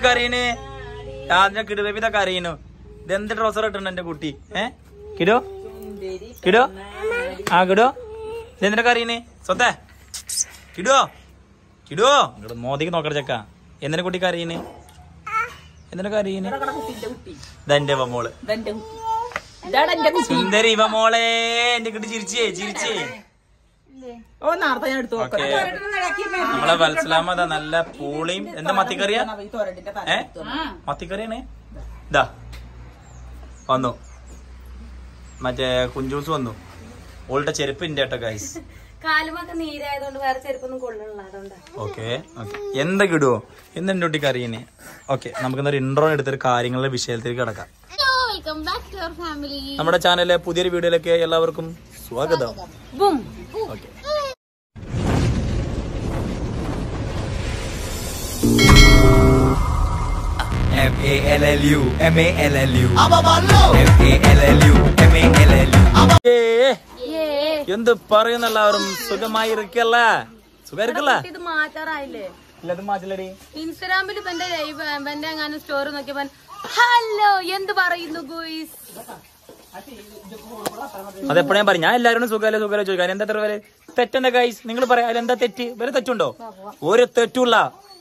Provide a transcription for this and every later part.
കരയണ് അതിന്റെ കിടുബേബി ഇതൊക്കെ അറിയണു ഇതെന്ത് ട്രൗസർ ഇട്ടുണ്ട് എന്റെ കുട്ടി ഏ കിടോ കിടോ ആ കിടോ ഇതെന്തിനൊക്കെ അറിയണ് സ്വത്തേ കിടോ കിടോ ഇങ്ങോട്ട് മോദിക്ക് നോക്കണ ചെക്ക എന്തിനെ കുട്ടിക്ക് അറിയണ് എന്തിനൊക്കെ അറിയണ് ഇതെന്റെ ഇവ മോള് ഇതെന്റെ കുട്ടി ഇതാണ് എന്റെ കുട്ടി സുന്ദരി ഇവ മോളെ എന്റെ കുട്ടി ചിരിച്ചേ ചിരിച്ചേ ഓ നേരത്തെ ഞാൻ എടുത്തു ഓക്കെ നമ്മളെ വത്സലാമ അതാ നല്ല പൂളിയും എന്താ മത്തിക്കറിയാ ഈ തോരണ്ടിന്റെ തല ഏ മത്തിക്കറിയാണ് ഇതാ വന്നു മറ്റേ കുഞ്ചൂസ് വന്നു ഓളുടെ ചെരുപ്പ് ഇന്റെ കേട്ടോ ഗൈസ് കാലുമൊക്കെ നീരായതുകൊണ്ട് വേറെ ചെരുപ്പൊന്നും കൊള്ളണില്ല അതുകൊണ്ടാ ഓക്കെ ഓക്കെ എന്താ കിടുവോ എന്തെന്റെ കുട്ടിക്ക് അറിയണേ ഓക്കെ നമുക്ക് എന്നൊരു ഇൻട്രോ എടുത്തൊരു കാര്യങ്ങളുടെ വിഷയത്തിലേക്ക് കിടക്കാം welcome back to our family നമ്മുടെ ചാനലിലെ പുതിയൊരു വീഡിയോയിലേക്ക് എല്ലാവർക്കും സ്വാഗതം ബും okay M A L L U M A L L U M A L L U M A L L U എന്ത് പറയുന്ന എല്ലാവരും സുഖമായി ഇരിക്കല്ല സുഖം ഇരിക്കല്ല ഇത് മാറ്റാറായില്ലേ ഇല്ല ഇത് മാറ്റില്ലടി ഇൻസ്റ്റാഗ്രാമിൽ ഇപ്പൊ എന്റെ ലൈവ് എന്റെ എങ്ങാനും സ്റ്റോറി നോക്കിയപ്പോ ഹലോ എന്ത് പറയുന്നു ഗുയിസ് അതെപ്പോഴും ഞാൻ പറയും ഞാൻ എല്ലാവരോടും സുഖമല്ലേ സുഖമല്ലേ ചോദിക്കാൻ എന്താ എത്ര പേര് തെറ്റെന്താ ഗൈസ് നിങ്ങൾ പറയാം അതിലെന്താ തെറ്റ് വേറെ തെറ്റുണ്ടോ ഒരു തെറ്റുള്ള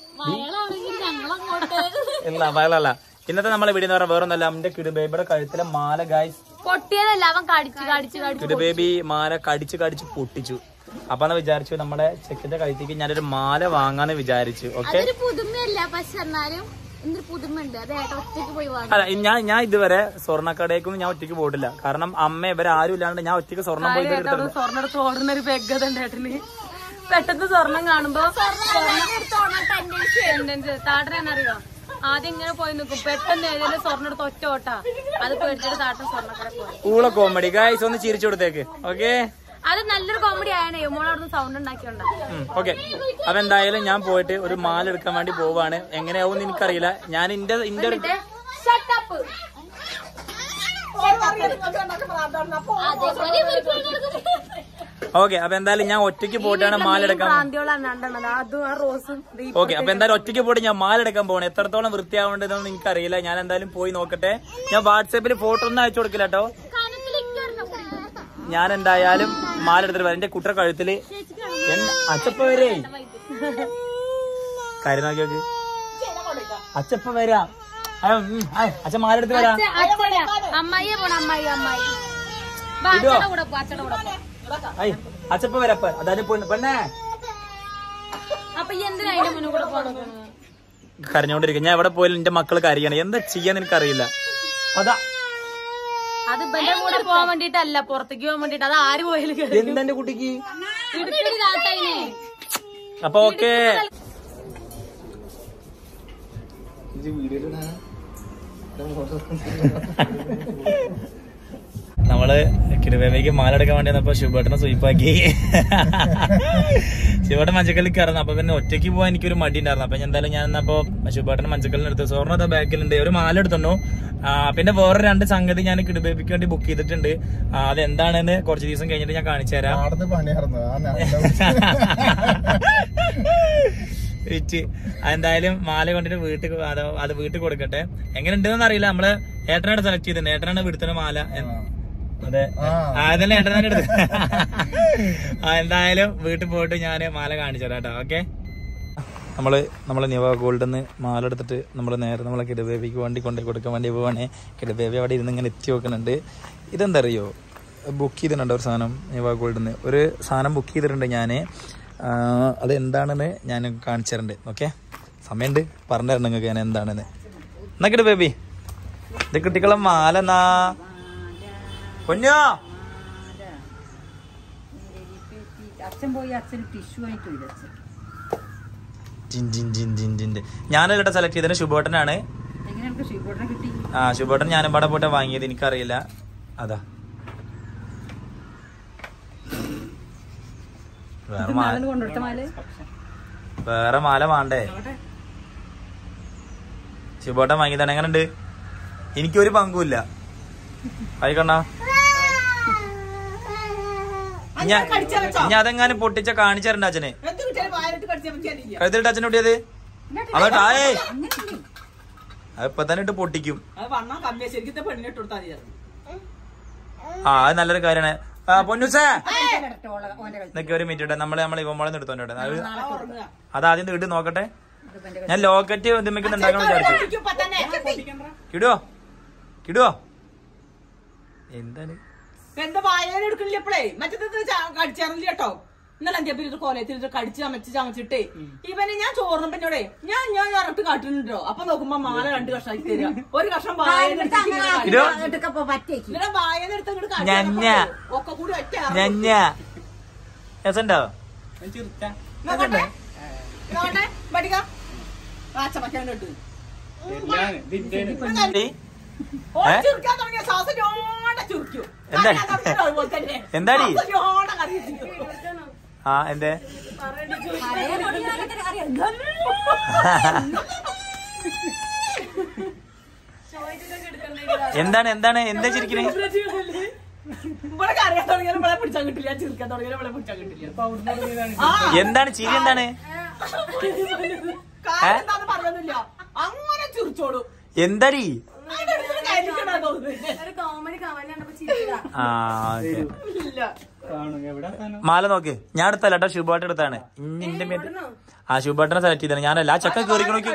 ഇല്ല വയലല്ല ഇന്നത്തെ നമ്മളെ വീഡിയോ എന്ന് പറഞ്ഞാൽ വേറെ ഒന്നല്ല എന്റെ കിടു ബേബിയുടെ കഴുത്തിലെ മാല ഗൈസ് പൊട്ടിയതല്ല അവൻ കടിച്ച് കടിച്ച് കടിച്ച് കിടു ബേബി മാല കടിച്ച് കടിച്ച് പൊട്ടിച്ചു അപ്പൊ എന്ന് വിചാരിച്ചു നമ്മുടെ ചെക്കിന്റെ കഴുത്തേക്ക് ഞാനൊരു മാല വാങ്ങാന്ന് വിചാരിച്ചു ഓക്കെ അതൊരു പുതുമയല്ല പക്ഷെ എന്നാലും എന്തൊരു പുതുമയുണ്ട് അത് ഏട്ട ഒറ്റയ്ക്ക് പോയി വാങ്ങി അല്ല ഞാൻ ഞാൻ ഇതുവരെ സ്വർണ്ണക്കടയേക്കൊന്നും ഞാൻ ഒറ്റയ്ക്ക് പോയിട്ടില്ല കാരണം അമ്മ ഇവരെ ആരും ഇല്ലാണ്ട് ഞാൻ ഒറ്റയ്ക്ക് സ്വർണ്ണം പോയി എടുത്തിട്ടുണ്ട് സ്വർണ്ണം എടുത്ത് ഓടുന്ന ഒരു ബെഗതുണ്ട് ഏട്ടന് പെട്ടെന്ന് സ്വർണം കാണുമ്പോ താട്ടനെന്നറിയോ ആദ്യം ഇങ്ങനെ പോയി നിൽക്കും പെട്ടെന്ന് ഏതെങ്കിലും സ്വർണ്ണം എടുത്ത് ഒറ്റ ഓട്ടാ അത് പേടിച്ചിട്ട് താട്ടൻ സ്വർണ്ണക്കട പോയി ഊള കോമഡി ഗൈസ് ഒന്ന് ചിരിച്ചു കൊടുത്തേക്ക് ഓക്കെ അത് നല്ലൊരു കോമഡി ആയണേ മോൾ അവിടുന്ന് സൗണ്ട് ഉണ്ടാക്കിയോണ്ടാ ഓക്കെ അപ്പൊ എന്തായാലും ഞാൻ പോയിട്ട് ഒരു മാല എടുക്കാൻ വേണ്ടി പോവാണ് എങ്ങനെയാവും എനിക്കറിയില്ല ഞാൻ ഇന്റെ ഇന്റെ ഒരു Shut up. അതേപോലെ ഇവർക്ക് ഓക്കെ അപ്പൊ എന്തായാലും ഞാൻ ഒറ്റയ്ക്ക് പോയിട്ടാണ് മാല എടുക്കാൻ ഭ്രാന്തിയോളാണ് രണ്ടെണ്ണത് അതും ആ റോസും ദേ ഈ ഓക്കെ അപ്പൊ എന്തായാലും ഒറ്റയ്ക്ക് പോയിട്ട് ഞാൻ മാല എടുക്കാൻ പോകണം എത്രത്തോളം വൃത്തിയാവേണ്ടതെന്ന് എനിക്കറിയില്ല ഞാൻ എന്തായാലും പോയി നോക്കട്ടെ ഞാൻ വാട്സാപ്പിൽ ഫോട്ടോ ഒന്നും അയച്ചു കൊടുക്കില്ല കേട്ടോ ഞാൻ എന്തായാലും മാല എടുത്തിട്ട് വരാം എന്റെ കുട്ടറെ കഴുത്തില് എൻ- അച്ചപ്പ വരേ കാര്യം നോക്കി നോക്ക് അച്ചപ്പ വരാം ആ, ഉം, ആ, അച്ഛൻ മാല എടുത്ത് വരാം അമ്മായിയെ പോണ അമ്മായി അമ്മായി ബാച്ചയുടെ കൂടെ പോ അച്ഛയുടെ കൂടെ പോ ഐ അച്ചപ്പ വരപ്പ അതായത് പെണ്ണ് പെണ്ണേ അപ്പൊ ഈ എന്തിനാ അതിന്റെ മുന്നിൽ കൂടെ പോണത് കരഞ്ഞോണ്ടിരിക്കും ഞാൻ എവിടെ പോയാലും എന്റെ മക്കൾ കരയണം എന്താ ചെയ്യാന്ന് എനിക്കറിയില്ല അതാ അത് ഇവന്റെ കൂടെ പോകാൻ വേണ്ടിട്ടല്ല പുറത്തേക്ക് പോകാൻ വേണ്ടിട്ട് അത് ആര് പോയാലും കേറി. എന്താ എന്റെ കുട്ടിക്ക് ഇടുക്കിടി താത്തായിനെ അപ്പൊ ഓക്കെ നമ്മള് കിരുവേവയ്ക്ക് മാല എടുക്കാൻ വേണ്ടി വന്നപ്പോ ശുഭേട്ടനെ സ്വീപ്പാക്കി ശിവേട്ടൻ മഞ്ചക്കല്ലിൽ കയറുന്നു അപ്പൊ പിന്നെ ഒറ്റയ്ക്ക് പോകാൻ എനിക്കൊരു മടി ഉണ്ടായിരുന്നു അപ്പൊ ഞാൻ എന്തായാലും ഞാൻ എന്നപ്പോ ശുഭേട്ടൻ മഞ്ചക്കല്ലിന് എടുത്തു സ്വർണ്ണ ബാക്കിലുണ്ട് ഒരു മാല എടുത്തുണ്ടു ആ, പിന്നെ വേറെ രണ്ട് സംഗതി ഞാൻ കിടുബേബിക്ക് വേണ്ടി ബുക്ക് ചെയ്തിട്ടുണ്ട് ആ, അതെന്താണെന്ന് കുറച്ച് ദിവസം കഴിഞ്ഞിട്ട് ഞാൻ കാണിച്ചു തരാം പാടത്ത് പണിയായിരുന്നു ആ നേരത്തെ വിറ്റ് എന്തായാലും മാല കൊണ്ടിട്ട് വീട്ടിൽ അത് അത് വീട്ടിൽ കൊടുക്കട്ടെ എങ്ങനെ ഉണ്ടെന്ന് അറിയില്ല നമ്മള് ഏട്ടനാണ് സെലക്ട് ചെയ്തിട്ടുണ്ട് ഏട്ടനാണ് വിടുത്തുന്ന മാല എ- അതെ ആ. ആ അതന്നെ ഏട്ടൻ തന്നെ എടുത്ത് ആ എന്തായാലും വീട്ടിൽ പോയിട്ട് ഞാൻ മാല കാണിച്ചു തരാം കേട്ടോ ഓക്കെ നമ്മള് നമ്മളെ നിവ ഗോൾഡിൽ നിന്ന് മാല എടുത്തിട്ട് നമ്മൾ നേരെ നമ്മളെ കിടബേബിക്ക് വണ്ടി കൊണ്ടുപോയി കൊടുക്കാൻ വേണ്ടി പോവാണ് കിടബേബി അവിടെ ഇരുന്ന് ഇങ്ങനെ എത്തി നോക്കുന്നുണ്ട് ഇതെന്താ അറിയോ ബുക്ക് ചെയ്തിട്ടുണ്ട് ഒരു സാധനം നിവ ഗോൾഡിൽ നിന്ന് ഒരു സാധനം ബുക്ക് ചെയ്തിട്ടുണ്ട് ഞാൻ അത് എന്താണെന്ന് ഞാൻ കാണിച്ചു തരുന്നുണ്ട് ഓക്കെ സമയമുണ്ട് പറഞ്ഞു തരണം നിങ്ങൾക്ക് ഞാൻ എന്താണെന്ന് എന്നാ കിട ബേബി ഇത് കുട്ടികളെ മാല എന്നാ പൊന്നോ അച്ഛൻ പോയി അച്ഛന് ടിഷ്യൂ ആയിട്ട് വരും അച്ഛൻ ജിൻ ജിൻ ജിൻ ജിൻ ജിൻ്റെ ഞാനല്ല സെലക്ട് ചെയ്തത് ശുഭോട്ടനാണ് എങ്ങനെ നമുക്ക് ഷീബോർഡിനെ കിട്ടി ആ ശുഭോട്ടൻ ഞാനും പാടെ പോട്ടെ വാങ്ങിയത് എനിക്കറിയില്ല അതാ വേറെ മാല നാളെ കൊണ്ടുകൊടുത്ത മാല് വേറെ മാല വേണ്ടേ ശുഭോട്ടൻ വാങ്ങിയതാണ് എങ്ങനെയുണ്ട് എനിക്കൊരു പങ്കുമില്ല ആയിക്കണ്ണ ഞാൻ ഞാൻ അതെങ്ങാനും പൊട്ടിച്ച കാണിച്ചാറുണ്ട് അച്ഛനെ എന്ത് കിട്ടിയാലും വായിലിട്ട് കടിച്ചാൽ പറ്റിയാലില്ല കഴുത്തിലിട്ട് അച്ഛൻ പൊട്ടിയത് അതോട്ടാ ഏയ് അത് ഇപ്പൊ തന്നെ ഇട്ട് പൊട്ടിക്കും അത് വണ്ണം കമ്മിയാ ശരിക്കും പെണ്ണിട്ട് കൊടുത്താൽ മതിയായിരുന്നു ആ അത് നല്ലൊരു കാര്യമാണ് ആ പൊന്നുസേ ഇടട്ടെ ഓളെ ഓന്റെ കളി എന്നൊക്കെ ഒരു മിനിറ്റ് നമ്മള് നമ്മളെ ഇവമ്മളെ നിർത്തോണ്ട് അത് ആ ഉറങ്ങുക അത് ആദ്യം ഇട്ട് നോക്കട്ടെ ഞാൻ ലോക്കറ്റ് ഇതുമ്മക്ക് ഉണ്ടാക്കണം വിചാരിച്ചു പൊട്ടിക്കും ഇപ്പൊ തന്നെ പൊട്ടിക്കണ്ട. കിടുവോ കിടുവോ എന്താണ് എന്താ വായന എടുക്കണില്ല ഇപ്പഴേ മറ്റേത് കടിച്ചറിഞ്ഞില്ല കേട്ടോ ഇന്നലെ എന്റെ പേര് കോലത്തിൽ കടിച്ച് ചമച്ച് ചമച്ചിട്ടേ ഇവനെ ഞാൻ ചോറിനും പിന്നോടെ ഞാൻ ഞാൻ ഇറട്ട് കാട്ടുന്നുണ്ടോ അപ്പൊ നോക്കുമ്പോ മാല രണ്ട് കഷ്ണാക്കി തരിക ഒരു കഷ്ണം വായന എടുത്ത് ഇങ്ങനെ കാട്ടി. ഇടോ. ഇതൊക്കെ പറ്റേക്ക് ഇവനെ വായന എടുത്ത് ഇങ്ങോട്ട് കാട്ടി ഞഞ്ഞ. നടക്കുമ്പോ ഒക്കെ കൂടി ഒറ്റ ഇറങ്ങും. ഞഞ്ഞ രസണ്ടോ നോക്കട്ടെ നോക്കട്ടെ പഠിക്ക ആച്ചമക്കാൻ ഇട്ടു ഏയ്, ഓ ഏ? ചുരുക്കാൻ തുടങ്ങിയ ശ്വാസം ചോണ്ട ചുരുക്കൂ എന്താ? കരയാൻ തുടങ്ങിയത് അതുപോലെ തന്നെ. എന്താടി? ശ്വാസം ചോണ്ട കരയിച്ചു. ആ എന്തേ എന്താണ് എന്താണ് എന്താ ചിരിക്കണേ ഇവിടെ കരയാൻ തുടങ്ങിയാലും ഇവിടെ പിടിച്ചാൽ കിട്ടില്ല ചിരിക്കാൻ തുടങ്ങിയാലും ഇവിടെ പിടിച്ചാൽ കിട്ടില്ല ആ എന്താണ് ചിരി എന്താണ് കാര്യം എന്താന്ന് പറയുന്നില്ല അങ്ങനെ ചിരിച്ചോളൂ എന്താടി അതിന്റെ അടുത്ത് കയറ്റിക്കണ തോന്നുന്നില്ല ഒരു കോമഡി കമന്റ് കണ്ടപ്പോ ചിരിച്ചതാ ആ ഓക്കെ ഇല്ല മാല നോക്ക് ഞാൻ എടുത്തല്ല കേട്ടോ ശുഭാട്ട് എടുത്താണ് ഇന്നിന്റെ മേത്ത് ആ ശുഭാട്ടിനെ സെലക്ട് ചെയ്താണ് ഞാനല്ല ആ ചക്ക കേറി നോക്കി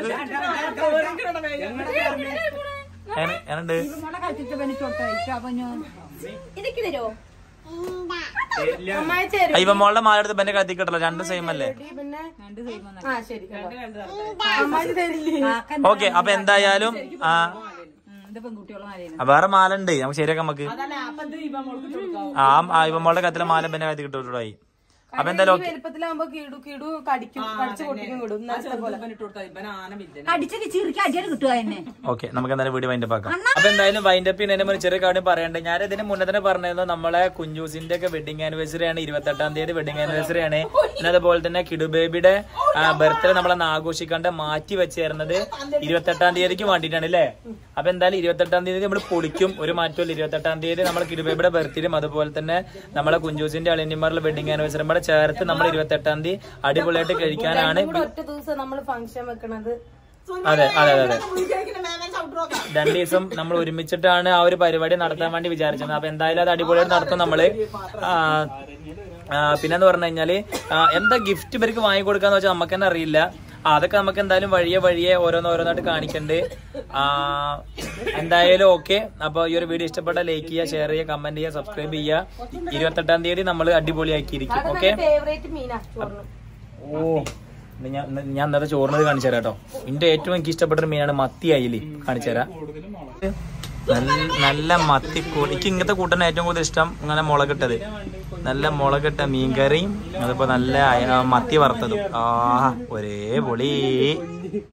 എന്നുണ്ട് മോളെ കളിച്ചിട്ട് പണിട്ട് കൊടുത്താ ഇഷ്ടം അപ്പൊ ഞാൻ ഇതൊക്കെ തരുമോ അമ്മായി ചേരും ഇവ മോളുടെ മാല എടുത്ത് എന്റെ കത്തി കിട്ടല്ലോ രണ്ടും സെയിം അല്ലേ പിന്നെ രണ്ട് ചെയ്യുമ്പോ ആ ശരി അമ്മായി തരില്ലേ ഓക്കെ അപ്പൊ എന്തായാലും ആ ഇത് പെൺകുട്ടികളെ മാലയാണ് ആ, വേറെ മാല ഉണ്ട് നമുക്ക് ശരിയാക്കാം നമുക്ക് അതല്ല അപ്പൊ ഇത് ഇവ മോൾക്ക് കൊടുക്കാവൂ ആ ആ, ഇവ മോളുടെ കത്തിലെ മാല എന്റെ കത്തി കിട്ടുള്ളൂടായി അപ്പൊ എന്തായാലും ഓക്കെ വലുപ്പത്തിലാവുമ്പോ കിടു കിടു കടിക്കും കടിച്ചു പൊട്ടിക്കും കിടും ഇന്നത്തെ പോലെ ഇട്ട് കൊടുക്കാം ഇവൻ ആനമില്ല അടിച്ചിട്ട് ചിരിക്കാൻ അടിയാണ് കിട്ടുക തന്നെ ഓക്കെ നമുക്ക് എന്തായാലും വീഡിയോ വൈൻഡപ്പ് ആക്കാം അപ്പൊ എന്തായാലും വൈൻഡപ്പ് ചെയ്യുന്നതിന് മുന്നേ ചെറിയ കാര്യം പറയണ്ടേ ഞാൻ ഇതിന് മുന്നേ തന്നെ പറഞ്ഞിരുന്നു നമ്മളെ കുഞ്ചൂസിന്റെ ഒക്കെ വെഡിങ് ആനിവേഴ്സറി ആണ് ഇരുപത്തെട്ടാം തീയതി വെഡിങ് ആനിവേഴ്സറി ആണ് പിന്നെ അതുപോലെ തന്നെ കിഡു ബേബിയുടെ ബർത്ത്ഡേ നമ്മളന്ന് ആഘോഷിക്കാണ്ട് മാറ്റി വെച്ചേരുന്നത് ഇരുപത്തെട്ടാം തീയതിക്ക് വേണ്ടിയിട്ടാണ് അല്ലേ അപ്പൊ എന്തായാലും ഇരുപത്തെട്ടാം തീയതി നമ്മൾ പൊളിക്കും ഒരു മാറ്റമില്ല ഇരുപത്തെട്ടാം തീയതി നമ്മൾ കിഡു ബേബിയുടെ ബർത്ത്ഡേയും അതുപോലെ തന്നെ നമ്മളെ കുഞ്ചൂസിന്റെ അളിയന്മാരുടെ വെഡിങ് ആനിവേഴ്സറി കൂടെ ചേർത്ത് നമ്മൾ ഇരുപത്തെട്ടാം തീയതി അടിപൊളിയായിട്ട് കഴിക്കാനാണ് ഇവിടെ ഒറ്റ ദിവസം നമ്മൾ ഫംഗ്ഷൻ വെക്കണത് അതെ അതെ അതെ അതെ മേമൻ സൗണ്ട് രണ്ടു ദിവസം നമ്മൾ ഒരുമിച്ചിട്ടാണ് ആ ഒരു പരിപാടി നടത്താൻ വേണ്ടി വിചാരിച്ചത് അപ്പൊ എന്തായാലും അത് അടിപൊളിയായിട്ട് നടത്തും നമ്മള് ആ, ആ, പിന്നെന്ന് പറഞ്ഞു കഴിഞ്ഞാല് ആ, എന്താ ഗിഫ്റ്റ് ഇവർക്ക് വാങ്ങി കൊടുക്കാന്ന് വെച്ചാൽ നമുക്ക് തന്നെ അറിയില്ല ആ, അതൊക്കെ നമുക്ക് എന്തായാലും വഴിയെ വഴിയെ ഓരോന്ന് ഓരോന്നായിട്ട് കാണിക്കണ്ട് ആ, എന്തായാലും ഓക്കെ അപ്പൊ ഈ ഒരു വീഡിയോ ഇഷ്ടപ്പെട്ട ലൈക്ക് ചെയ്യുക ഷെയർ ചെയ്യുക കമന്റ് ചെയ്യുക സബ്സ്ക്രൈബ് ചെയ്യുക ഇരുപത്തെട്ടാം തീയതി നമ്മൾ അടിപൊളിയാക്കിയിരിക്കും ഓക്കെ ഫേവറേറ്റ് മീനാ ചോറിന് ഓ ഇത് ഞാൻ ഇന്ന് ഞാൻ ഇന്നത്തെ ചോറിനത് കാണിച്ചു തരാം കേട്ടോ എന്റെ ഏറ്റവും എനിക്ക് ഇഷ്ടപ്പെട്ട ഒരു മീനാണ് മത്തി അയില് കാണിച്ചു തരാം നല്ല നല്ല മത്തി കൂടി എനിക്ക് ഇങ്ങനത്തെ കൂട്ടാൻ ഏറ്റവും കൂടുതൽ ഇഷ്ടം ഇങ്ങനെ മുളകിട്ടത് നല്ല മുളകിട്ട മീൻകറിയും അതിപ്പോ നല്ല അയ- മത്തി വറുത്തതും ആ ഒരേ പൊളി